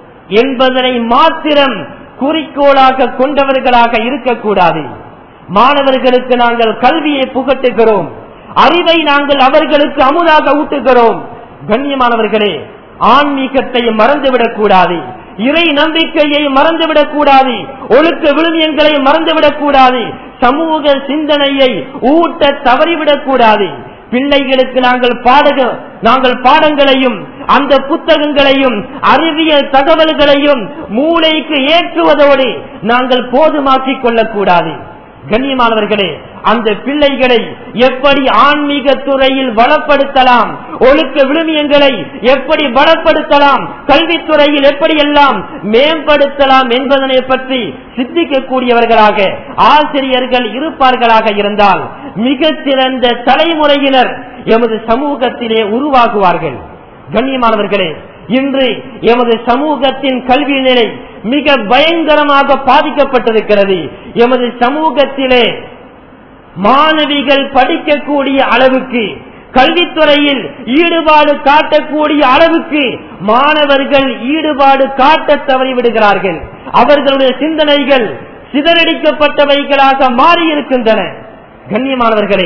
என்பதனை மாத்திரம் குறிக்கோளாக கொண்டவர்களாக இருக்கக்கூடாது மாணவர்களுக்கு நாங்கள் கல்வியை புகட்டுகிறோம் அறிவை நாங்கள் அவர்களுக்கு அமுதாக ஊட்டுகிறோம் கண்ணியமானவர்களே ஆன்மீகத்தை மறந்துவிடக் கூடாது இறை நம்பிக்கையை மறந்துவிடக் கூடாது ஒழுக்க விழுமியங்களை மறந்துவிடக் கூடாது சமூக சிந்தனையை ஊட்ட தவறிவிடக் கூடாது பிள்ளைகளுக்கு நாங்கள் பாடக நாங்கள் பாடங்களையும் அந்த புத்தகங்களையும் அறிவியல் தகவல்களையும் மூளைக்கு ஏற்றுவதோடு நாங்கள் போதுமாக்கிக் கொள்ளக்கூடாது கண்ணியமானவர்களே அந்த பிள்ளைகளை எப்படி ஆன்மீக துறையில் வளப்படுத்தலாம் ஒழுக்க விழுமியங்களை எப்படி பலப்படுத்தலாம் கல்வித்துறையில் எப்படி எல்லாம் மேம்படுத்தலாம் என்பதனை பற்றி சிந்திக்கக்கூடியவர்களாக ஆசிரியர்கள் இருப்பார்களாக இருந்தால் மிக சிறந்த தலைமுறையினர் எமது சமூகத்திலே உருவாகுவார்கள் கண்ணியமானவர்களே இன்று எமது சமூகத்தின் கல்வி நிலை மிக பயங்கரமாக பாதிக்கப்பட்டிருக்கிறது எமது சமூகத்திலே மாணவிகள் படிக்கக்கூடிய அளவுக்கு கல்வித்துறையில் ஈடுபாடு காட்டக்கூடிய அளவுக்கு மாணவர்கள் ஈடுபாடு காட்ட தவறிவிடுகிறார்கள் அவர்களுடைய சிந்தனைகள் சிதறடிக்கப்பட்டவைகளாக மாறியிருக்கின்றன கண்ணியமானவர்களே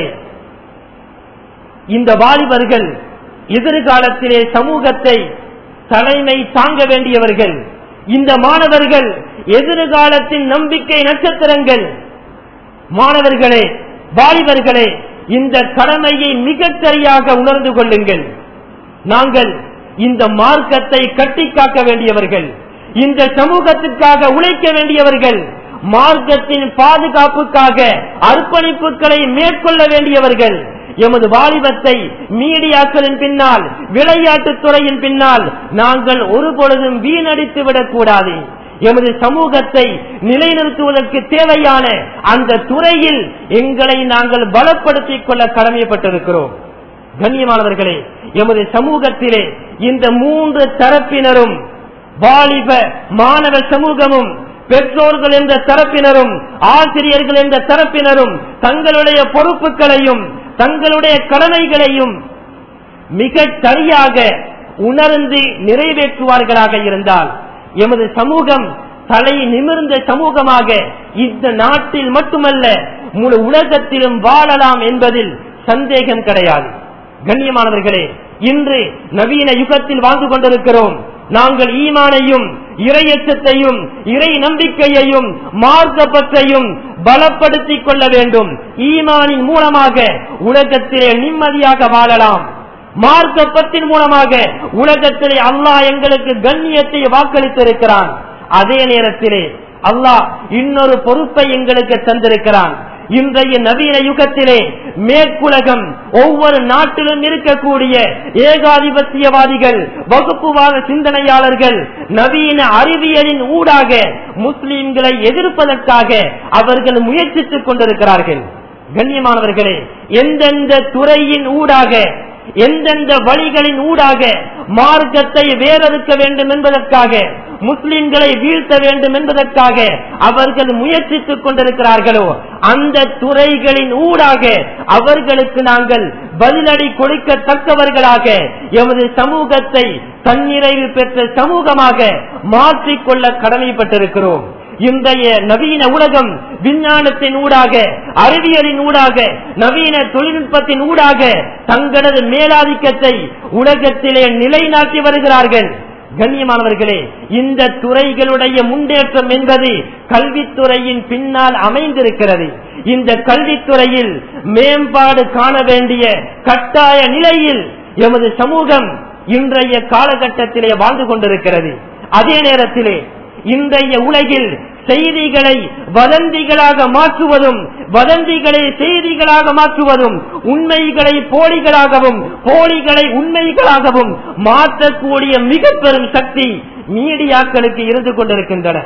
இந்த வாலிபர்கள் எதிர்காலத்திலே சமூகத்தை தலைமை தாங்க வேண்டியவர்கள் இந்த மாணவர்கள் எதிர்காலத்தின் நம்பிக்கை நட்சத்திரங்கள் மாணவர்களே வாலிபர்களே இந்த கடமையை மிகச் சரியாக உணர்ந்து கொள்ளுங்கள் நாங்கள் இந்த மார்க்கத்தை கட்டி காக்க வேண்டியவர்கள் இந்த சமூகத்திற்காக உழைக்க வேண்டியவர்கள் மார்க்கத்தின் பாதுகாப்புக்காக அர்ப்பணிப்புகளை மேற்கொள்ள வேண்டியவர்கள் எமது வாலிபத்தை மீடியாக்களின் பின்னால் விளையாட்டுத் துறையின் பின்னால் நாங்கள் ஒருபொழுதும் வீணடித்து விடக்கூடாது எமது சமூகத்தை நிலைநிறுத்துவதற்கு தேவையான அந்த துறையில் எங்களை நாங்கள் பலப்படுத்திக் கொள்ள கடமைப்பட்டிருக்கிறோம் கண்ணியமானவர்களே எமது சமூகத்திலே இந்த மூன்று தரப்பினரும் வாலிப மாணவ சமூகமும் பெற்றோர்கள் என்ற தரப்பினரும் ஆசிரியர்கள் என்ற தரப்பினரும் தங்களுடைய பொறுப்புகளையும் தங்களுடைய கடமைகளையும் மிக சரியாக உணர்ந்து நிறைவேற்றுவார்களாக இருந்தால் எமது சமூகம் தலை நிமிர்ந்த சமூகமாக இந்த நாட்டில் மட்டுமல்ல முழு உலகத்திலும் வாழலாம் என்பதில் சந்தேகம் கிடையாது கண்ணியமானவர்களே இன்று நவீன யுகத்தில் வாழ்ந்து கொண்டிருக்கிறோம் நாங்கள் ஈமானையும் இறையச்சத்தையும் இறை நம்பிக்கையையும் மார்க்கப்பற்றையும் பலப்படுத்திக் கொள்ள வேண்டும் ஈமானின் மூலமாக உலகத்திலே நிம்மதியாக வாழலாம் மார்க்கப்பத்தின் மூலமாக உலகத்திலே அல்லாஹ் எங்களுக்கு கண்ணியத்தை வாக்களித்திருக்கிறான் அதே நேரத்திலே அல்லாஹ் இன்னொரு பொறுப்பை எங்களுக்கு தந்திருக்கிறான் இன்றைய நவீன யுகத்திலே மேற்குலகம் ஒவ்வொரு நாட்டிலும் இருக்கக்கூடிய ஏகாதிபத்தியவாதிகள் வகுப்புவாத சிந்தனையாளர்கள் நவீன அறிவியலின் ஊடாக முஸ்லிம்களை எதிர்ப்பதற்காக அவர்கள் முயற்சித்துக் கொண்டிருக்கிறார்கள் கண்ணியமானவர்களே எந்தெந்த துறையின் ஊடாக எந்தெந்த வழிகளின் ஊடாக மார்க்கத்தை வேறறுக்க வேண்டும் என்பதற்காக முஸ்லிம்களை வீழ்த்த வேண்டும் என்பதற்காக அவர்கள் முயற்சித்துக் கொண்டிருக்கிறார்களோ அந்த துறைகளின் ஊடாக அவர்களுக்கு நாங்கள் பதிலடி கொடுக்கத்தக்கவர்களாக எமது சமூகத்தை தன்னிறைவு பெற்ற சமூகமாக மாற்றிக்கொள்ள கடமைப்பட்டிருக்கிறோம் இன்றைய நவீன உலகம் விஞ்ஞானத்தின் ஊடாக அறிவியலின் ஊடாக நவீன தொழில்நுட்பத்தின் ஊடாக தங்களது மேலாதிக்கத்தை உலகத்திலே நிலைநாட்டி வருகிறார்கள் கண்ணியமானவர்களே இந்த துறைகளுடைய முன்னேற்றம் என்பது கல்வித்துறையின் பின்னால் அமைந்திருக்கிறது இந்த கல்வித்துறையில் மேம்பாடு காண வேண்டிய கட்டாய நிலையில் எமது சமூகம் இன்றைய காலகட்டத்திலே வாழ்ந்து கொண்டிருக்கிறது அதே நேரத்திலே இன்றைய உலகில் செய்திகளை வதந்திகளாக மாற்றுவதும் வதந்திகளை செய்திகளாக மாற்றுவதும் உண்மைகளை போலிகளாகவும் போலிகளை உண்மைகளாகவும் மாற்றக்கூடிய மிக பெரும் சக்தி மீடியாக்களுக்கு இருந்து கொண்டிருக்கின்றன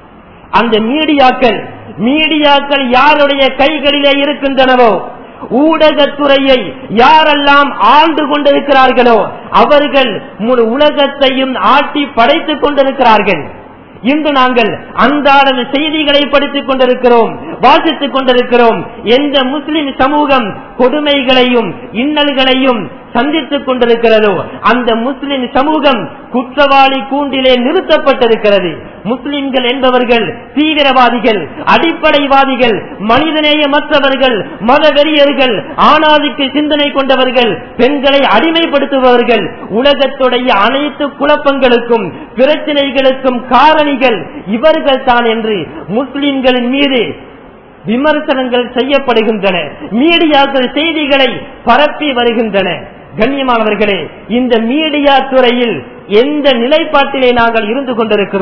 அந்த மீடியாக்கள் மீடியாக்கள் யாருடைய கைகளிலே இருக்கின்றனவோ ஊடகத்துறையை யாரெல்லாம் ஆண்டு கொண்டிருக்கிறார்களோ அவர்கள் முழு உலகத்தையும் ஆட்டி படைத்துக் கொண்டிருக்கிறார்கள் இன்று நாங்கள் அன்றாட செய்திகளை படித்துக் கொண்டிருக்கிறோம் வாசித்துக் கொண்டிருக்கிறோம் எந்த முஸ்லிம் சமூகம் கொடுமைகளையும் இன்னல்களையும் சந்தித்துக் கொண்டிருக்கிறதோ அந்த முஸ்லிம் சமூகம் குற்றவாளி கூண்டிலே நிறுத்தப்பட்டிருக்கிறது முஸ்லிம்கள் என்பவர்கள் தீவிரவாதிகள் அடிப்படைவாதிகள் மனிதநேயமற்றவர்கள் மதவெறியர்கள் ஆணாதிக்க சிந்தனை கொண்டவர்கள் பெண்களை அடிமைப்படுத்துபவர்கள் உலகத்துடைய அனைத்து குழப்பங்களுக்கும் பிரச்சனைகளுக்கும் காரணிகள் இவர்கள் தான் என்று முஸ்லிம்களின் மீது விமர்சனங்கள் செய்யப்படுகின்றன மீடியாக்கள் செய்திகளை பரப்பி வருகின்றன கண்ணியமானவர்களே இந்த மீடியா துறையில் எந்த நிலைப்பாட்டிலே நாங்கள் இருந்து கொண்டிருக்கிறோம்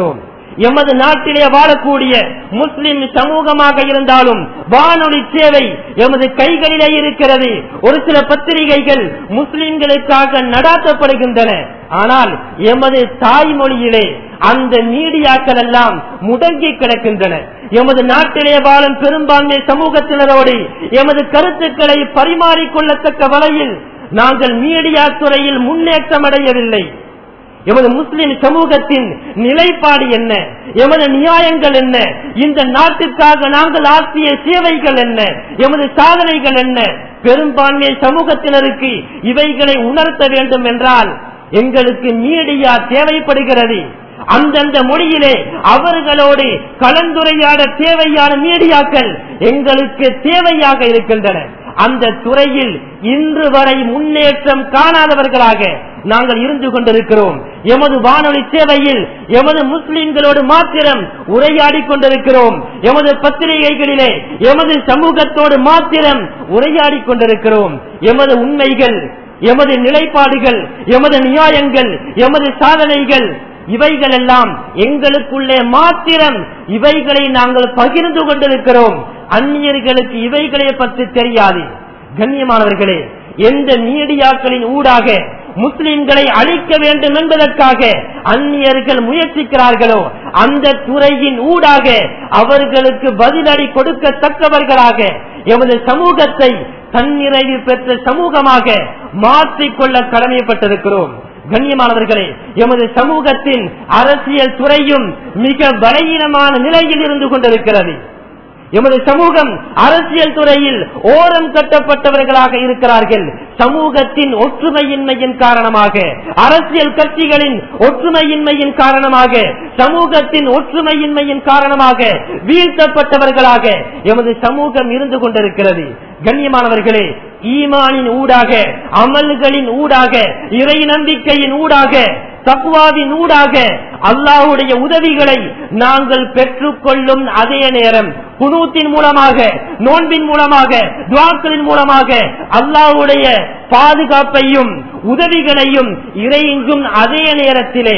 எமது நாட்டிலே வாழக்கூடிய முஸ்லிம் சமூகமாக இருந்தாலும் வானொலி சேவை எமது கைகளிலே இருக்கிறது ஒரு சில பத்திரிகைகள் முஸ்லிம்களுக்காக நடாத்தப்படுகின்றன ஆனால் எமது தாய்மொழியிலே அந்த மீடியாக்கள் எல்லாம் முடங்கி கிடக்கின்றன எமது நாட்டிலே வாழும் பெரும்பான்மை சமூகத்தினரோடு எமது கருத்துக்களை பரிமாறிக்கொள்ளத்தக்க வகையில் நாங்கள் மீடியா துறையில் முன்னேற்றம் அடையவில்லை எமது முஸ்லிம் சமூகத்தின் நிலைப்பாடு என்ன எமது நியாயங்கள் என்ன இந்த நாட்டுக்காக நாங்கள் ஆற்றிய சேவைகள் என்ன எமது சாதனைகள் என்ன பெரும்பான்மை சமூகத்தினருக்கு இவைகளை உணர்த்த வேண்டும் என்றால் எங்களுக்கு மீடியா தேவைப்படுகிறது அந்தந்த மொழியிலே அவர்களோடு கலந்துரையாட தேவையான மீடியாக்கள் எங்களுக்கு தேவையாக இருக்கின்றன அந்த துறையில் இன்று வரை முன்னேற்றம் காணாதவர்களாக நாங்கள் இருந்து கொண்டிருக்கிறோம் எமது வானொலி சேவையில் எமது முஸ்லிம்களோடு மாத்திரம் உரையாடி கொண்டிருக்கிறோம் எமது பத்திரிகைகளிலே எமது சமூகத்தோடு மாத்திரம் உரையாடி கொண்டிருக்கிறோம் எமது உண்மைகள் எமது நிலைப்பாடுகள் எமது நியாயங்கள் எமது சாதனைகள் இவைகள் எல்லாம் எங்களுக்குள்ளே மாத்திரம் இவைகளை நாங்கள் பகிர்ந்து கொண்டிருக்கிறோம் அந்நியர்களுக்கு இவைகளை பற்றி தெரியாது கண்ணியமானவர்களே எந்த மீடியாக்களின் ஊடாக முஸ்லிம்களை அழிக்க வேண்டும் என்பதற்காக அந்நியர்கள் முயற்சிக்கிறார்களோ அந்த துறையின் ஊடாக அவர்களுக்கு பதிலடி கொடுக்கத்தக்கவர்களாக எமது சமூகத்தை தன்னிறைவு பெற்ற சமூகமாக மாற்றிக்கொள்ள கடமைப்பட்டிருக்கிறோம் கண்ணியமானவர்களே எமது சமூகத்தின் அரசியல் துறையும் மிக பலகீனமான நிலையில் இருந்து கொண்டிருக்கிறது எமது சமூகம் அரசியல் துறையில் ஓரம் கட்டப்பட்டவர்களாக இருக்கிறார்கள் சமூகத்தின் ஒற்றுமையின்மையின் காரணமாக அரசியல் கட்சிகளின் ஒற்றுமையின்மையின் காரணமாக சமூகத்தின் ஒற்றுமையின்மையின் காரணமாக வீழ்த்தப்பட்டவர்களாக எமது சமூகம் இருந்து கொண்டிருக்கிறது கண்ணியமானவர்களே ஈமானின் ஊடாக அமல்களின் ஊடாக இறை நம்பிக்கையின் ஊடாக தக்குவாவின் ஊடாக அல்லாஹுடைய உதவிகளை நாங்கள் பெற்றுக்கொள்ளும் அதே நேரம் குனூத்தின் மூலமாக நோன்பின் மூலமாக துவாக்களின் மூலமாக அல்லாஹுடைய பாதுகாப்பையும் உதவிகளையும் இறைங்கும் அதே நேரத்திலே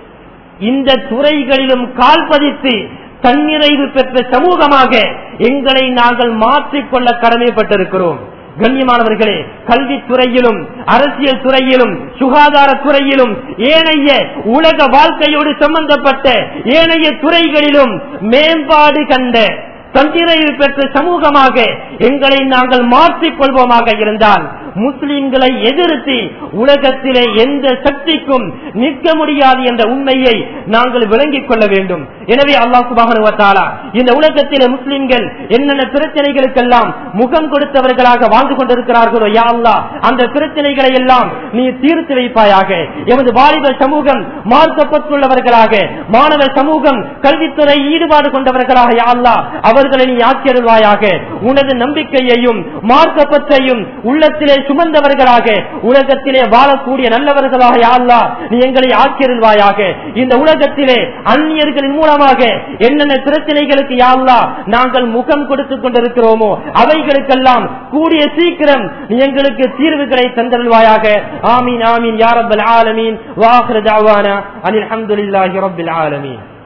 இந்த துறைகளிலும் கால் பதித்து தன்னிறைவு பெற்ற சமூகமாக எங்களை நாங்கள் மாற்றிக்கொள்ள கடமைப்பட்டிருக்கிறோம் கண்ணியமானவர்களே கல்வித்துறையிலும் அரசியல் துறையிலும் சுகாதார துறையிலும் ஏனைய உலக வாழ்க்கையோடு சம்பந்தப்பட்ட ஏனைய துறைகளிலும் மேம்பாடு கண்ட தன்னிறைவு பெற்ற சமூகமாக எங்களை நாங்கள் மாற்றிக் கொள்வோமாக இருந்தால் முஸ்லிம்களை எதிர்த்து உலகத்திலே எந்த சக்திக்கும் நிற்க முடியாது என்ற உண்மையை நாங்கள் விளங்கிக் கொள்ள வேண்டும் எனவே அல்லாஹ் சுபாகனுவத்தாலா இந்த உலகத்திலே முஸ்லிம்கள் என்னென்ன பிரச்சனைகளுக்கெல்லாம் முகம் கொடுத்தவர்களாக வாழ்ந்து கொண்டிருக்கிறார்களோ யா அல்லா அந்த பிரச்சனைகளை எல்லாம் நீ தீர்த்து வைப்பாயாக எமது வாலிப சமூகம் மார்க்கப்பட்டுள்ளவர்களாக மாணவ சமூகம் கல்வித்துறை ஈடுபாடு கொண்டவர்களாக யா அல்லா அவர்களை நீ ஆக்கியருள்வாயாக உனது நம்பிக்கையையும் மார்க்கப்பற்றையும் உள்ளத்திலே சுமந்தவர்களாக உலகத்திலே வாழக்கூடிய நல்லவர்களாக யாழ்லா நீ எங்களை ஆக்கியருள்வாயாக இந்த உலகத்திலே அந்நியர்களின் மூலமாக என்னென்ன பிரச்சனைகளுக்கு யாழ்லா நாங்கள் முகம் கொடுத்துக் கொண்டிருக்கிறோமோ அவைகளுக்கெல்லாம் கூடிய சீக்கிரம் நீ எங்களுக்கு தீர்வுகளை தந்தருள்வாயாக ஆமீன் ஆமீன் யாரப்பல் ஆலமீன் வாஹர் தாவானா அனில் அஹமதுல்லாஹி ரப்பில் ஆலமீன்